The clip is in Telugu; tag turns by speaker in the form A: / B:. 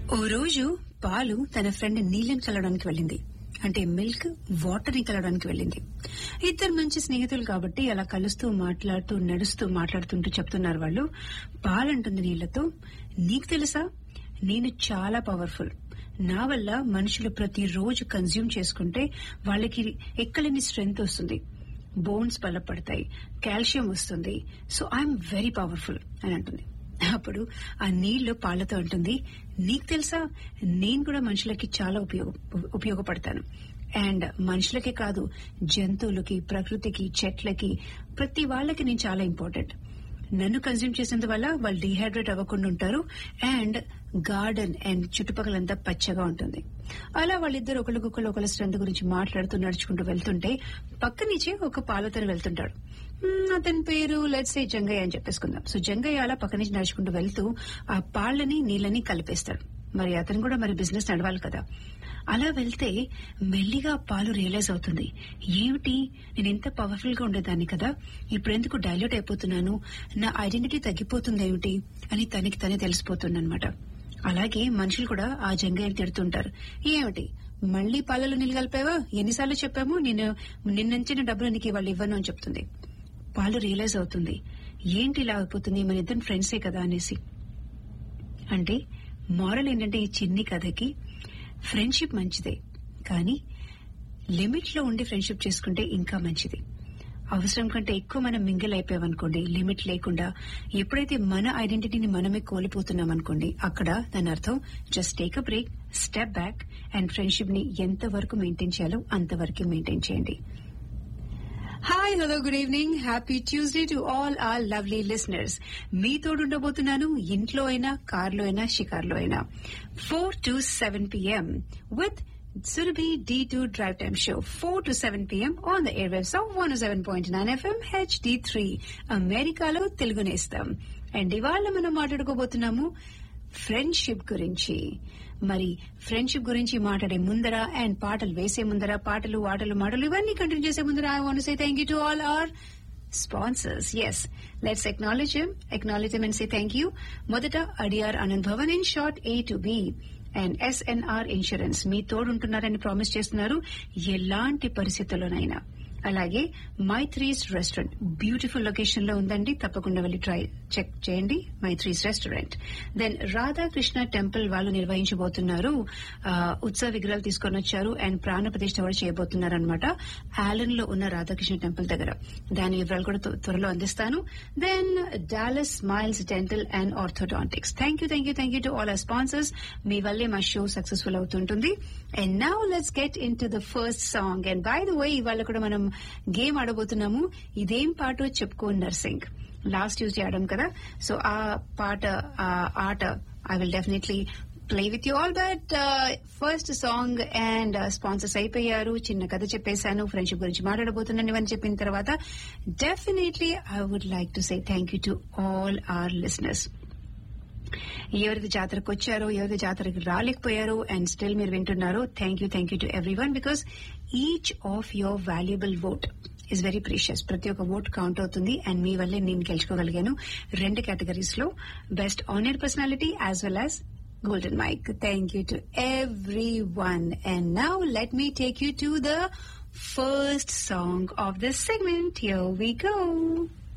A: ఓ రోజు పాలు తన ఫ్రెండ్ నీళ్ళని కలవడానికి వెళ్ళింది అంటే మిల్క్ వాటర్ ని కలవడానికి వెళ్ళింది ఇద్దరు మంచి స్నేహితులు కాబట్టి అలా కలుస్తూ మాట్లాడుతూ నడుస్తూ మాట్లాడుతుంటూ చెప్తున్నారు వాళ్ళు పాలంటుంది నీళ్లతో నీకు తెలుసా నేను చాలా పవర్ఫుల్ నా వల్ల మనుషులు ప్రతిరోజు కన్జ్యూమ్ చేసుకుంటే వాళ్ళకి ఎక్కలేని స్ట్రెంగ్త్ వస్తుంది బోన్స్ బలపడతాయి కాల్షియం వస్తుంది సో ఐఎమ్ వెరీ పవర్ఫుల్ అని అంటుంది అప్పుడు ఆ నీళ్లు పాలతో అంటుంది నీకు తెలుసా నేను కూడా మనుషులకి చాలా ఉపయోగ ఉపయోగపడతాను అండ్ మనుషులకే కాదు జంతువులకి ప్రకృతికి చెట్లకి ప్రతి వాళ్ళకి నేను చాలా ఇంపార్టెంట్ నన్ను కన్జ్యూమ్ చేసినందువల్ల వాళ్ళు డీహైడ్రేట్ అవ్వకుండా ఉంటారు అండ్ గార్డెన్ అండ్ చుట్టుపక్కలంతా పచ్చగా ఉంటుంది అలా వాళ్ళిద్దరు ఒకరికొకరు ఒకరి స్ట్రెంత్ గురించి మాట్లాడుతూ నడుచుకుంటూ వెళ్తుంటే పక్క నుంచే ఒక పాలతను వెళ్తుంటాడు మ్మ్, అతని పేరు లెట్స్ ఏ జంగయ్య అని చెప్పేసుకుందాం సో జంగయ్య అలా పక్క నుంచి నడుచుకుంటూ వెళ్తూ ఆ పాళ్ళని నీళ్ళని కలిపేస్తాడు మరి అతను కూడా మరి బిజినెస్ నడవాలి కదా అలా వెళ్తే మెల్లిగా ఆ పాలు రియలైజ్ అవుతుంది ఏమిటి నేను ఎంత పవర్ఫుల్ గా ఉండేదాన్ని కదా ఇప్పుడు ఎందుకు డైల్యూట్ అయిపోతున్నాను నా ఐడెంటిటీ తగ్గిపోతుంది ఏమిటి అని తనకి తనే తెలిసిపోతుందన్నమాట అలాగే మనుషులు కూడా ఆ జంగయ్యని తిడుతుంటారు ఏమిటి మళ్ళీ పాలలో నీళ్ళు కలిపావా ఎన్నిసార్లు చెప్పాము నేను నిన్నంచిన డబ్బులు నీకు వాళ్ళు ఇవ్వను అని చెప్తుంది పాలు రియలైజ్ అవుతుంది ఏంటి ఇలా అయిపోతుంది మన ఇద్దరు ఫ్రెండ్సే కదా అనేసి అంటే మారల్ ఏంటంటే ఈ చిన్ని కథకి ఫ్రెండ్షిప్ మంచిదే కానీ లిమిట్ లో ఉండి ఫ్రెండ్షిప్ చేసుకుంటే ఇంకా మంచిది అవసరం కంటే ఎక్కువ మనం మింగిల్ అయిపోయామనుకోండి లిమిట్ లేకుండా ఎప్పుడైతే మన ఐడెంటిటీని మనమే కోల్పోతున్నాం అనుకోండి అక్కడ దాని అర్థం just take a break step back and friendship ని ఎంత వరకు మెయింటైన్ చేయాలో అంతవరకు మెయింటైన్ చేయండి hi hello good evening happy Tuesday to all our lovely listeners మీ తోడుండబోతున్నాను ఇంట్లో అయినా కార్లో అయినా షికార్లో అయినా four to seven PM with Surabhi the two drive time show four to seven PM on the air waves of one seven point nine FM HD three అమెరికాలో తెలుగు నేస్తాం అండ్ ఇవాళ మనం మాట్లాడుకోబోతున్నాము ఫ్రెండ్షిప్ గురించి మరి ఫ్రెండ్షిప్ గురించి మాట్లాడే ముందర అండ్ పాటలు వేసే ముందర పాటలు ఆటలు మాటలు ఇవన్నీ కంటిన్యూ చేసే ముందర I want say thank you to all our sponsors yes let's acknowledge acknowledge and say thank you మొదట Adyar Anand Bhavan in short A to B and SNR insurance మీ తోడుంటున్నారని ప్రామిస్ చేస్తున్నారు ఎలాంటి పరిస్థితుల్లోనైనా అలాగే మైత్రీస్ రెస్టారెంట్ బ్యూటిఫుల్ లొకేషన్ లో ఉందండి తప్పకుండా వెళ్ళి ట్రై చెక్ చేయండి Maitri's restaurant then Radhakrishna temple వాళ్ళు నిర్వహించబోతున్నారు ఆ, ఉత్సవ విగ్రహాలు తీసుకొని వచ్చారు అండ్ ప్రాణ ప్రతిష్ఠ కూడా చేయబోతున్నారు అనమాట ఆలన్ లో ఉన్న రాధాకృష్ణ టెంపుల్ దగ్గర దాని వివరాలు కూడా త్వ- త్వరలో అందిస్తాను then Dallas smiles dental and orthodontics thank you thank you thank you to all our sponsors మీ వల్లే మా షో సక్సెస్ఫుల్ అవుతుంటుంది and now let's get in to the first song and by the way ఇవాళ కూడా మనం గేమ్ ఆడబోతున్నాము ఇదేం పాటో చెప్పుకో నర్సింగ్ లాస్ట్ ట్యూస్డే ఆడాం కదా సో ఆ పాట ఆ ఆట I will definitely play with you all but first song and sponsors అయిపోయారు చిన్న కథ చెప్పేశాను ఫ్రెండ్షిప్ గురించి మాట్లాడబోతున్నాను ఇవన్నీ చెప్పిన తర్వాత definitely I would like to say thank you to all our listeners ఎవరైతే జాతరకు వచ్చారో ఎవరైతే జాతరకు రాలేకపోయారో అండ్ స్టిల్ మీరు వింటున్నారో thank you thank you to everyone because each of your valuable vote is very precious ప్రతి ఒక్క ఓట్ కౌంట్ అవుతుంది అండ్ మీ వల్లే నేను గెలుచుకోగలిగాను రెండు కేటగిరీస్ లో best anchor personality as well as golden mic thank you to everyone and now let me take you to the first song of the segment here we go